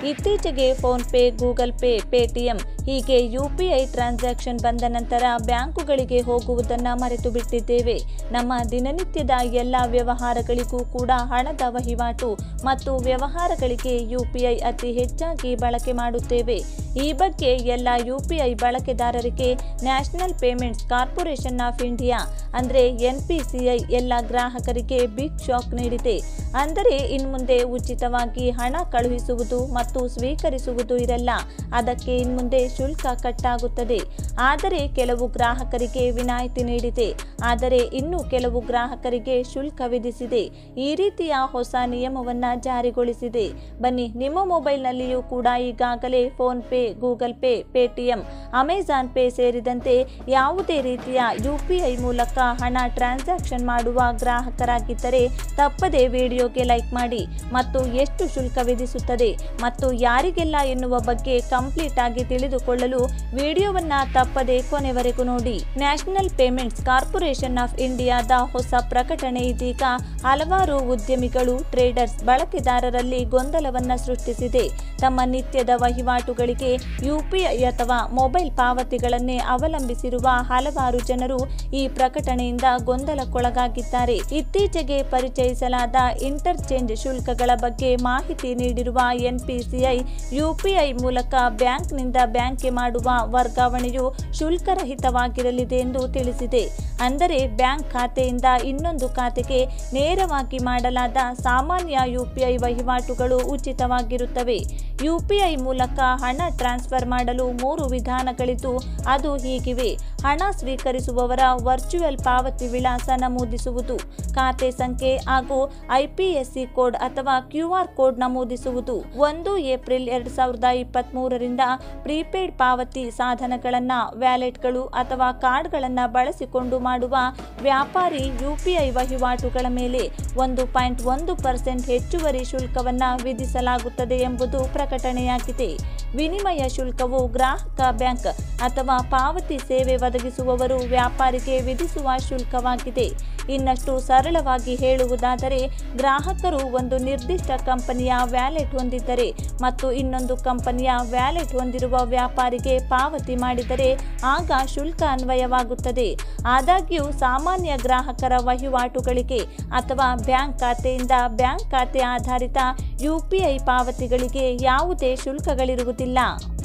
ಇತ್ತೀಚೆಗೆ PhonePe Google Pay Paytm ಹೀಗೆ UPI transaction ಬಂದ ನಂತರ ಬ್ಯಾಂಕುಗಳಿಗೆ ಹೋಗುವುದನ್ನು ಮರೆತು ಬಿಟ್ಟಿದ್ದೇವೆ ನಮ್ಮ ದಿನನಿತ್ಯದ ಎಲ್ಲ ವ್ಯವಹಾರಗಳಿಗೂ ಕೂಡ ಹಣದ ವಹಿವಾಟು ಮತ್ತು ವ್ಯವಹಾರಗಳಿಗೆ ಯುಪಿಐ ಅತಿ ಹೆಚ್ಚಾಗಿ ಬಳಕೆ ಮಾಡುತ್ತೇವೆ ಈ ಬಗ್ಗೆ ಎಲ್ಲ ಯುಪಿಐ ಬಳಕೆದಾರರಿಗೆ National Payments Corporation of India ಅಂದರೆ ಎನ್ಪಿಸಿಐ ಎಲ್ಲ ಗ್ರಾಹಕರಿಗೆ ಬಿಗ್ ಶಾಕ್ ನೀಡಿದೆ ಅಂದರೆ ಇನ್ಮುಂದೆ ಉಚಿತವಾಗಿ ಹಣ ಕಳುಹಿಸುವುದು ಮತ್ತು ಸ್ವೀಕರಿಸುವುದು ಇರಲ್ಲ ಅದಕ್ಕೆ ಇನ್ಮುಂದೆ ಶುಲ್ಕ ಕಟ್ಟಾಗುತ್ತದೆ ಆದರೆ ಕೆಲವು ಗ್ರಾಹಕರಿಗೆ ವಿನಾಯಿತಿ ನೀಡಿದೆ ಆದರೆ ಇನ್ನು ಕೆಲವು ಗ್ರಾಹಕರಿಗೆ ಶುಲ್ಕ ವಿಧಿಸಿದೆ ಈ ರೀತಿಯ ಹೊಸ ನಿಯಮವನ್ನು ಜಾರಿಗೊಳಿಸಿದೆ ಬನ್ನಿ ನಿಮ್ಮ ಮೊಬೈಲ್ನಲ್ಲಿಯೂ ಕೂಡ ಈಗಾಗಲೇ PhonePe Google Pay Paytm Amazon Pay ಸೇರಿದಂತೆ ಯಾವುದೇ ರೀತಿಯ ಯುಪಿಐ ಮೂಲಕ ಹಣ ಟ್ರಾನ್ಸಾಕ್ಷನ್ ಮಾಡುವ ಗ್ರಾಹಕರಾಗಿದ್ದರೆ ತಪ್ಪದೇ ವಿಡಿಯೋಗೆ ಲೈಕ್ ಮಾಡಿ ಮತ್ತು ಎಷ್ಟು ಶುಲ್ಕ ವಿಧಿಸುತ್ತದೆ ಮತ್ತು ಯಾರಿಗೆಲ್ಲ ಎನ್ನುವ ಬಗ್ಗೆ ಕಂಪ್ಲೀಟ್ ಆಗಿ ತಿಳಿದುಕೊಳ್ಳಲು ವಿಡಿಯೋವನ್ನ ತಪ್ಪದೇ ಕೊನೆವರೆಗೂ ನೋಡಿ ನ್ಯಾಷನಲ್ ಪೇಮೆಂಟ್ಸ್ ಕಾರ್ಪೊರೇಷನ್ ಆಫ್ ಇಂಡಿಯಾದ ಹೊಸ ಪ್ರಕಟಣೆ ಇದೀಗ ಹಲವಾರು ಉದ್ಯಮಿಗಳು ಟ್ರೇಡರ್ಸ್ ಬಳಕೆದಾರರಲ್ಲಿ ಗೊಂದಲವನ್ನ ಸೃಷ್ಟಿಸಿದೆ ತಮ್ಮ ನಿತ್ಯದ ವಹಿವಾಟುಗಳಿಗೆ ಯುಪಿಐ ಅಥವಾ ಮೊಬೈಲ್ ಪಾವತಿಗಳನ್ನೇ ಅವಲಂಬಿಸಿರುವ ಹಲವಾರು ಜನರು ಈ ಪ್ರಕಟಣೆಯಿಂದ ಗೊಂದಲಕ್ಕೊಳಗಾಗಿದ್ದಾರೆ ಇತ್ತೀಚೆಗೆ ಪರಿಚಯಿಸಲಾದ ಇಂಟರ್ಚೇಂಜ್ ಶುಲ್ಕಗಳ ಬಗ್ಗೆ ಮಾಹಿತಿ ನೀಡಿರುವ ಎನ್ಪಿಸಿಐ ಯುಪಿಐ ಮೂಲಕ ಬ್ಯಾಂಕ್ನಿಂದ ಬ್ಯಾಂಕ್ಗೆ ಮಾಡುವ ವರ್ಗಾವಣೆಯು ಶುಲ್ಕರಹಿತವಾಗಿರಲಿದೆ ಎಂದು ತಿಳಿಸಿದೆ ಅಂದರೆ ಬ್ಯಾಂಕ್ ಖಾತೆಯಿಂದ ಇನ್ನೊಂದು ಖಾತೆಗೆ ನೇರವಾಗಿ ಮಾಡಲಾದ ಸಾಮಾನ್ಯ ಯುಪಿಐ ವಹಿವಾಟುಗಳು ಉಚಿತವಾಗಿರುತ್ತವೆ ಯುಪಿಐ ಮೂಲಕ ಹಣ ಟ್ರಾನ್ಸ್ಫರ್ ಮಾಡಲು ಮೂರು ವಿಧಾನಗಳಿದ್ದು ಅದು ಹೀಗಿವೆ ಹಣ ಸ್ವೀಕರಿಸುವವರ ವರ್ಚುವಲ್ ಪಾವತಿ ವಿಳಾಸ ನಮೂದಿಸುವುದು ಖಾತೆ ಸಂಖ್ಯೆ ಹಾಗೂ ಐಪಿಎಸ್ಸಿ ಕೋಡ್ ಅಥವಾ ಕ್ಯೂ ಆರ್ ಕೋಡ್ ನಮೂದಿಸುವುದು ಒಂದು ಏಪ್ರಿಲ್ ಎರಡ್ ಸಾವಿರದ ಇಪ್ಪತ್ತ್ ಮೂರರಿಂದ ಪ್ರೀಪೇಡ್ ಪಾವತಿ ಸಾಧನಗಳನ್ನು ವ್ಯಾಲೆಟ್ಗಳು ಅಥವಾ ಕಾರ್ಡ್ಗಳನ್ನು ಬಳಸಿಕೊಂಡು ಮಾಡುವ ವ್ಯಾಪಾರಿ ಯುಪಿಐ ವಹಿವಾಟುಗಳ ಮೇಲೆ ಒಂದು ಪಾಯಿಂಟ್ ಒಂದು ಪರ್ಸೆಂಟ್ ಹೆಚ್ಚುವರಿ ಶುಲ್ಕವನ್ನು ವಿಧಿಸಲಾಗುತ್ತದೆ ಎಂಬುದು ಪ್ರಕಟಣೆಯಾಗಿದೆ ವಿನಿಮಯ ಶುಲ್ಕವು ಗ್ರಾಹಕ ಬ್ಯಾಂಕ್ ಅಥವಾ ಪಾವತಿ ಸೇವೆ ಒದಗಿಸುವವರು ವ್ಯಾಪಾರಿಗೆ ವಿಧಿಸುವ ಶುಲ್ಕವಾಗಿದೆ ಇನ್ನಷ್ಟು ಸರಳವಾಗಿ ಹೇಳುವುದಾದರೆ ಗ್ರಾಹಕರು ಒಂದು ನಿರ್ದಿಷ್ಟ ಕಂಪನಿಯ ವ್ಯಾಲೆಟ್ ಹೊಂದಿದ್ದರೆ ಮತ್ತು ಇನ್ನೊಂದು ಕಂಪನಿಯ ವ್ಯಾಲೆಟ್ ಹೊಂದಿರುವ ವ್ಯಾಪಾರಿಗೆ ಪಾವತಿ ಮಾಡಿದರೆ ಆಗ ಶುಲ್ಕ ಅನ್ವಯವಾಗುತ್ತದೆ ಆದಾಗ್ಯೂ ಸಾಮಾನ್ಯ ಗ್ರಾಹಕರ ವಹಿವಾಟುಗಳಿಗೆ ಅಥವಾ ಬ್ಯಾಂಕ್ ಖಾತೆಯಿಂದ ಬ್ಯಾಂಕ್ ಖಾತೆ ಆಧಾರಿತ ಯುಪಿಐ ಪಾವತಿಗಳಿಗೆ ಯಾವುದೇ ಶುಲ್ಕಗಳಿರುವುದಿಲ್ಲ